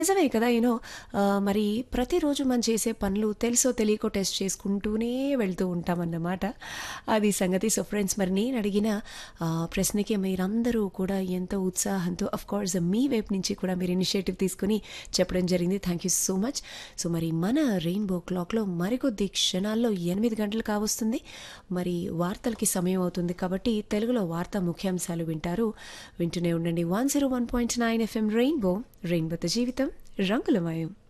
నిజమే కదా యూనో మరి ప్రతిరోజు మనం చేసే పనులు తెలుసో తెలియకో టెస్ట్ చేసుకుంటూనే వెళ్తూ ఉంటామన్నమాట అది సంగతి సో ఫ్రెండ్స్ మరి నేను అడిగిన ఆ, ప్రశ్నకి మీరందరూ కూడా ఎంతో ఉత్సాహంతో అఫ్ కోర్స్ మీ వైపు నుంచి కూడా మీరు ఇనిషియేటివ్ తీసుకుని చెప్పడం జరిగింది thank you so much so మరి మన రెయిన్బో క్లాక్లో మరికొద్ది క్షణాల్లో ఎనిమిది గంటలు కావస్తుంది మరి వార్తలకి సమయం అవుతుంది కాబట్టి తెలుగులో వార్తా ముఖ్యాంశాలు వింటారు వింటూనే ఉండండి one zero one point nine FM Rainbow రెయిన్బోతో జీవితం రంగులమయం